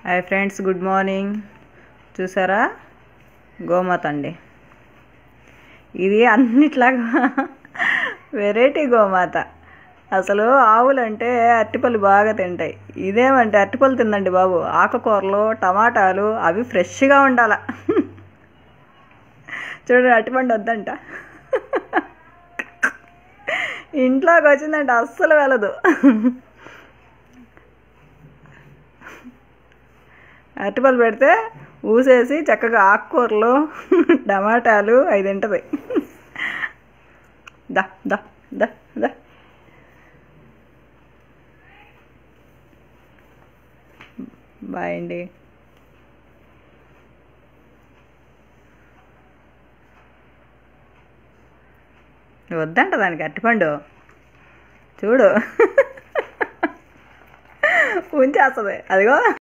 hi friends good morning చూసారా గోమాత అండి ఇది అన్నిట్లాగా వెరైటీ గోమాత అసలు ఆవులంటే అరటిపళ్ళు బాగా తింటాయి ఇదేమంటే అరటిపళ్ళు తిందండి బాబు ఆకుకూరలు టమాటాలు అవి ఫ్రెష్గా ఉండాల చూడండి అరటిపండు వద్దంట ఇంట్లోకి వచ్చిందంటే అస్సలు వెళ్ళదు అరటిపళ్ళు పెడితే ఊసేసి చక్కగా ఆకుకూరలు టమాటాలు అవి తింటుంది దా దా దా దా బాయ్ అండి వద్దంట దానికి అరటిపండు చూడు ఉంచేస్తుంది అదిగో